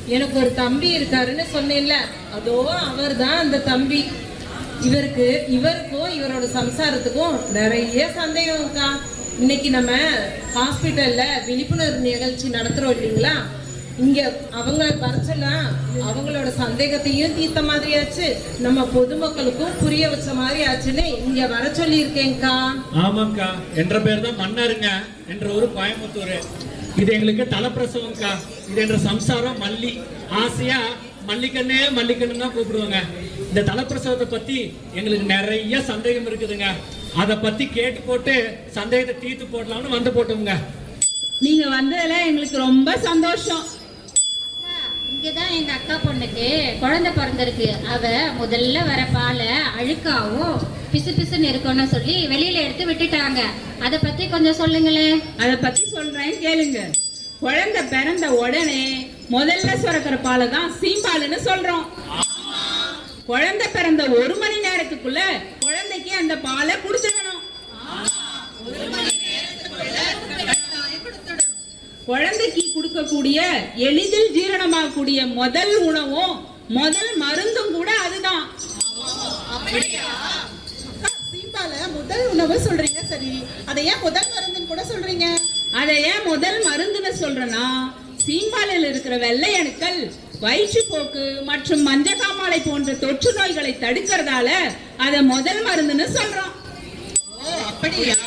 எனக்கு ஒரு தம்பி இருக்காருன்னு சொன்னேன்ல அதோ அவர்தான் அந்த தம்பி இவருக்கு இவருக்கும் இவரோட சம்சாரத்துக்கும் நிறைய சந்தேகம்க்கா இன்னைக்கு நம்ம ஹாஸ்பிட்டல்ல விழிப்புணர்வு நிகழ்ச்சி நடத்துறோம் இல்லைங்களா இங்க அவங்கள வரைச்சலாம் அவங்களோட சந்தேகத்தையும் தீர்த்த மாதிரி ஆச்சு நம்ம பொதுமக்களுக்கும் புரிய வச்ச மாதிரி ஆச்சுன்னு இங்க வர சொல்லியிருக்கேன்க்கா ஆமாக்கா என்ற பேர் தான் மன்னருங்க என்ற ஊர் கோயம்புத்தூர் இது எங்களுக்கு தலைப்பிரசவம்க்கா இது என்ற சம்சாரம் மல்லி ஆசையா மல்லிக்கண்ணே மல்லிக்கண்ணு தான் கூப்பிடுவாங்க இந்த தலைப்பிரசவத்தை பத்தி எங்களுக்கு நிறைய சந்தேகம் இருக்குதுங்க அதை பத்தி கேட்டு போட்டு சந்தேகத்தை தீர்த்து போடலாம்னு வந்து போட்டோங்க நீங்க வந்ததுல எங்களுக்கு ரொம்ப சந்தோஷம் இங்கதான் எங்க அக்கா பொண்ணுக்கு குழந்தை பிறந்திருக்கு அவ முதல்ல வர பாலை அழுக்காவும் பிசு பிசுன்னு இருக்கும்னு சொல்லி வெளியில எடுத்து விட்டுட்டாங்க அத பத்தி கொஞ்சம் சொல்லுங்களேன் அத பத்தி சொல்றேன் கேளுங்க குழந்தை பிறந்த உடனே முதல்ல சுரக்கிற பாலை தான் சீம்பாலுன்னு சொல்றோம் குழந்தை பிறந்த ஒரு மணி நேரத்துக்குள்ள குழந்தைக்கு அந்த பாலை கொடுத்துடணும் குழந்தைக்கு கொடுக்கக்கூடிய எளிதில் ஜீரணமாகக்கூடிய முதல் உணவும் முதல் மருந்தும் கூட அதுதான் சீம்பால முதல் உணவு சொல்றீங்க சரி அதை ஏன் முதல் மருந்துன்னு கூட சொல்றீங்க அதை ஏன் முதல் மருந்துன்னு சொல்றேன்னா சீம்பாலில் இருக்கிற வெள்ளை அணுக்கள் வயிற்றுப்போக்கு மற்றும் மஞ்சக்காமாலை போன்ற தொற்று நோய்களை தடுக்கிறதால அதை முதல் மருந்துன்னு சொல்றோம் ஓ அப்படியா